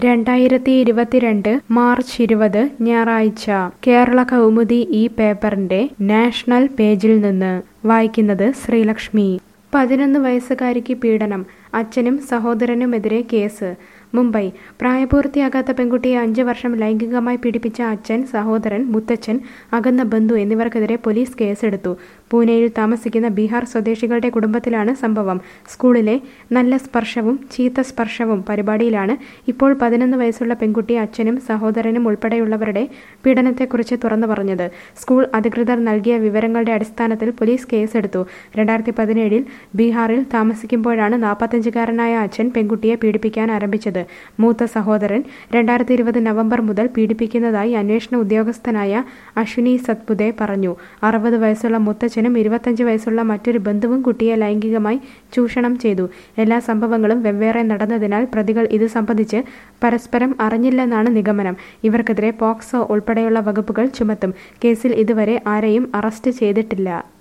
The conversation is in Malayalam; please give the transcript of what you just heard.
രണ്ടായിരത്തി ഇരുപത്തിരണ്ട് മാർച്ച് ഇരുപത് ഞായറാഴ്ച കേരള കൗമുദി ഈ പേപ്പറിന്റെ നാഷണൽ പേജിൽ നിന്ന് വായിക്കുന്നത് ശ്രീലക്ഷ്മി പതിനൊന്ന് വയസ്സുകാരിക്ക് പീഡനം അച്ഛനും സഹോദരനുമെതിരെ കേസ് മുംബൈ പ്രായപൂർത്തിയാകാത്ത പെൺകുട്ടിയെ അഞ്ച് വർഷം ലൈംഗികമായി പീഡിപ്പിച്ച അച്ഛൻ സഹോദരൻ മുത്തച്ഛൻ അകന്ന ബന്ധു എന്നിവർക്കെതിരെ പോലീസ് കേസെടുത്തു പൂനെയിൽ താമസിക്കുന്ന ബീഹാർ സ്വദേശികളുടെ കുടുംബത്തിലാണ് സംഭവം സ്കൂളിലെ നല്ല സ്പർശവും ചീത്ത സ്പർശവും പരിപാടിയിലാണ് ഇപ്പോൾ പതിനൊന്ന് വയസ്സുള്ള പെൺകുട്ടി അച്ഛനും സഹോദരനും ഉൾപ്പെടെയുള്ളവരുടെ പീഡനത്തെക്കുറിച്ച് തുറന്നു പറഞ്ഞത് സ്കൂൾ അധികൃതർ നൽകിയ വിവരങ്ങളുടെ അടിസ്ഥാനത്തിൽ പോലീസ് കേസെടുത്തു രണ്ടായിരത്തി പതിനേഴിൽ ബീഹാറിൽ താമസിക്കുമ്പോഴാണ് നാൽപ്പത്തഞ്ചുകാരനായ അച്ഛൻ പെൺകുട്ടിയെ പീഡിപ്പിക്കാൻ ആരംഭിച്ചത് മൂത്ത സഹോദരൻ രണ്ടായിരത്തി ഇരുപത് നവംബർ മുതൽ പീഡിപ്പിക്കുന്നതായി അന്വേഷണ ഉദ്യോഗസ്ഥനായ അശ്വിനി സത്പുതെ പറഞ്ഞു അറുപത് വയസ്സുള്ള മുത്തച്ഛനും ഇരുപത്തഞ്ച് വയസ്സുള്ള മറ്റൊരു ബന്ധുവും കുട്ടിയെ ലൈംഗികമായി ചൂഷണം ചെയ്തു എല്ലാ സംഭവങ്ങളും വെവ്വേറെ നടന്നതിനാൽ പ്രതികൾ ഇത് സംബന്ധിച്ച് പരസ്പരം അറിഞ്ഞില്ലെന്നാണ് നിഗമനം ഇവർക്കെതിരെ പോക്സോ ഉൾപ്പെടെയുള്ള വകുപ്പുകൾ ചുമത്തും കേസിൽ ഇതുവരെ ആരെയും അറസ്റ്റ് ചെയ്തിട്ടില്ല